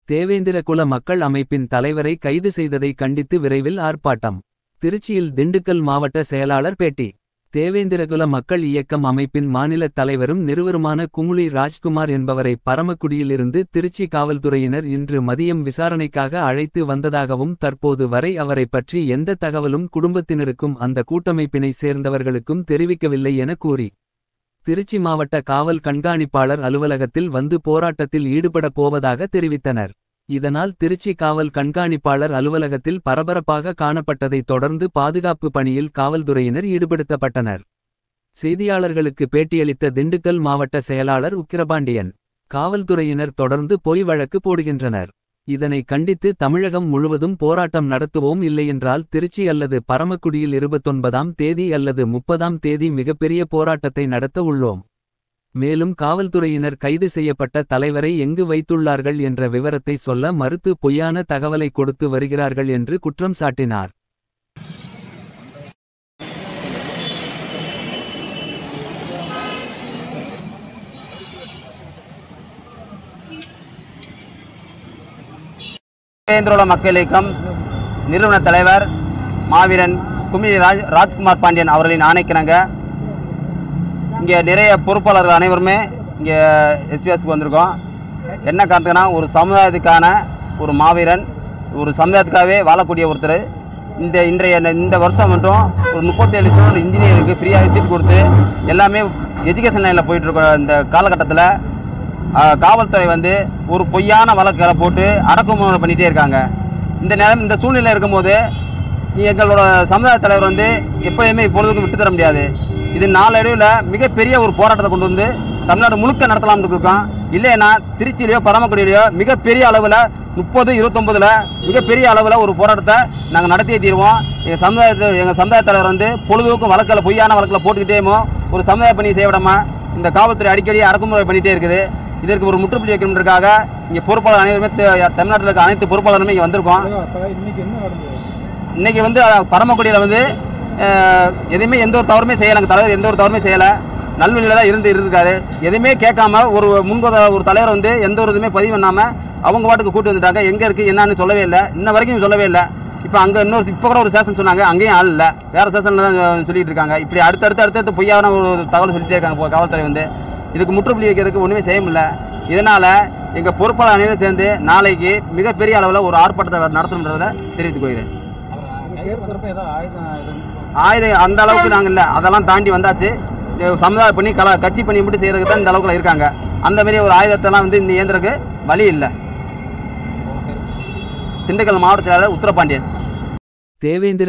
தேவேந்திரகுல மக்கள் அமைப்பின் தலைவரை கைது செய்ததை கண்டித்து விரைவில் ஆர்ப்பாட்டம் திருச்சியில் திண்டுக்கல் மாவட்ட செயலாளர் பேட்டி தேவேந்திரகுல மக்கள் இயக்கம் அமைப்பின் மாநிலத் தலைவரும் நிறுவருமான குமுளி ராஜ்குமார் என்பவரை பரமக்குடியிலிருந்து திருச்சி காவல்துறையினர் இன்று மதியம் விசாரணைக்காக அழைத்து வந்ததாகவும் தற்போது வரை அவரை பற்றி எந்த தகவலும் குடும்பத்தினருக்கும் அந்த கூட்டமைப்பினை சேர்ந்தவர்களுக்கும் தெரிவிக்கவில்லை என கூறி திருச்சி மாவட்ட காவல் கண்காணிப்பாளர் அலுவலகத்தில் வந்து போராட்டத்தில் ஈடுபடப் போவதாக தெரிவித்தனர் இதனால் திருச்சி காவல் கண்காணிப்பாளர் அலுவலகத்தில் பரபரப்பாக காணப்பட்டதைத் தொடர்ந்து பாதுகாப்பு பணியில் காவல்துறையினர் ஈடுபடுத்தப்பட்டனர் செய்தியாளர்களுக்கு பேட்டியளித்த திண்டுக்கல் மாவட்ட செயலாளர் உக்கிரபாண்டியன் காவல்துறையினர் தொடர்ந்து பொய் வழக்கு போடுகின்றனர் இதனை கண்டித்து தமிழகம் முழுவதும் போராட்டம் நடத்துவோம் இல்லையென்றால் திருச்சி அல்லது பரமக்குடியில் இருபத்தொன்பதாம் தேதி அல்லது முப்பதாம் தேதி மிகப்பெரிய போராட்டத்தை நடத்த உள்ளோம் மேலும் காவல்துறையினர் கைது செய்யப்பட்ட தலைவரை எங்கு வைத்துள்ளார்கள் என்ற விவரத்தை சொல்ல மறுத்து பொய்யான தகவலை கொடுத்து வருகிறார்கள் என்று குற்றம் சாட்டினார் தேவேந்திரோல மக்கள் இயக்கம் நிறுவன தலைவர் மாவீரன் குமிழி ராஜ் ராஜ்குமார் பாண்டியன் அவர்களின் ஆணைக்கிணங்க இங்கே நிறைய பொறுப்பாளர்கள் அனைவருமே இங்கே எஸ்பிஎஸ்க்கு வந்திருக்கோம் என்ன காரணத்துக்குன்னா ஒரு சமுதாயத்துக்கான ஒரு மாவீரன் ஒரு சமுதாயத்துக்காகவே வாழக்கூடிய ஒருத்தர் இந்த இன்றைய இந்த வருஷம் மட்டும் ஒரு முப்பத்தேழு ஸ்டூடெண்ட் இன்ஜினியருக்கு ஃப்ரீயாக சீட் கொடுத்து எல்லாமே எஜுகேஷன் லைனில் போயிட்டுருக்க இந்த காலகட்டத்தில் ஆஹ் காவல்துறை வந்து ஒரு பொய்யான வழக்குகளை போட்டு அடக்குமுறை பண்ணிகிட்டே இருக்காங்க இந்த நேரம் இந்த சூழ்நிலை இருக்கும்போது எங்களோட சமுதாய தலைவர் வந்து எப்போயுமே இப்பொழுதுக்கும் விட்டு தர முடியாது இது நாளடைவில் மிகப்பெரிய ஒரு போராட்டத்தை கொண்டு வந்து தமிழ்நாடு முழுக்க நடத்தலாம்னு இருக்கோம் இல்லைன்னா திருச்சியிலையோ பரமக்குடியிலையோ மிகப்பெரிய அளவில் முப்பது இருபத்தொம்பதில் மிகப்பெரிய அளவில் ஒரு போராட்டத்தை நாங்கள் நடத்தியே தீருவோம் எங்கள் சமுதாயத்தை எங்கள் சமுதாய தலைவர் வந்து பொழுதுக்கும் வழக்கில் பொய்யான வழக்கில் போட்டுக்கிட்டேமோ ஒரு சமுதாய பணி செய்ய விடாம இந்த காவல்துறை அடிக்கடி அடக்குமுறை பண்ணிகிட்டே இருக்குது இதற்கு ஒரு முற்றுப்புள்ளி வைக்கணுன்றதுக்காக இங்கே பொறுப்பாளர் அனைவருமே த- தமிழ்நாட்டில் இருக்க அனைத்து பொறுப்பாளருமே இங்கே வந்திருக்கோம் இன்னைக்கு என்ன நடந்தது இன்னைக்கு வந்து அஹ், பரமக்குடியில் வந்து அஹ், எதுவுமே எந்த ஒரு தவறுமே செய்யலை எங்கள் தலைவர் எந்த ஒரு தவறுமே செய்யலை நல்வழியில் தான் இருந்து இருக்காரு எதுவுமே கேட்காம ஒரு முன்பத ஒரு தலைவர் வந்து எந்த ஒரு இதுவுமே பதிவு பண்ணாமல் அவங்க பாட்டுக்கு கூட்டு வந்துட்டாங்க எங்கே இருக்குது என்னன்னு சொல்லவே இல்லை இன்ன வரைக்கும் சொல்லவே இல்லை இப்போ அங்கே இன்னொரு இப்போ கூட ஒரு சேஷன் சொன்னாங்க அங்கேயும் ஆள் இல்லை வேறு சேஷனில் தான் அஹ், சொல்லிட்டு இருக்காங்க இப்படி அடுத்தடுத்து அடுத்தடுத்து பொய்யான ஒரு தகவல் சொல்லிட்டே இருக்காங்க இப்போ காவல்துறை வந்து இதுக்கு முற்றுப்புள்ளி வைக்கிறதுக்கு ஒன்றுமே செய்ய முடியல இதனால் எங்கள் பொறுப்பாளர் அனைவரும் சேர்ந்து நாளைக்கு மிகப்பெரிய அளவில் ஒரு ஆர்ப்பாட்டத்தை நடத்தணுன்றதை தெரிவித்துக் கொள்கிறேன் ஏற்படுறப்ப ஏதாவது ஆயுதம் ஆயுதம் ஆயுதம் அந்த அளவுக்கு நாங்கள் இல்லை அதெல்லாம் தாண்டி வந்தாச்சு இது சமுதாய பண்ணி கல கட்சி பண்ணி மட்டும் செய்கிறதுக்கு தான் இந்த அளவுக்குலாம் இருக்காங்க அந்த மாதிரி ஒரு ஆயுதத்தெல்லாம் வந்து இந்த இயந்திரக்கு வழி இல்லை திண்டுக்கல் மாவட்ட செயலாளர் உத்தரபாண்டியன் தேவேந்திர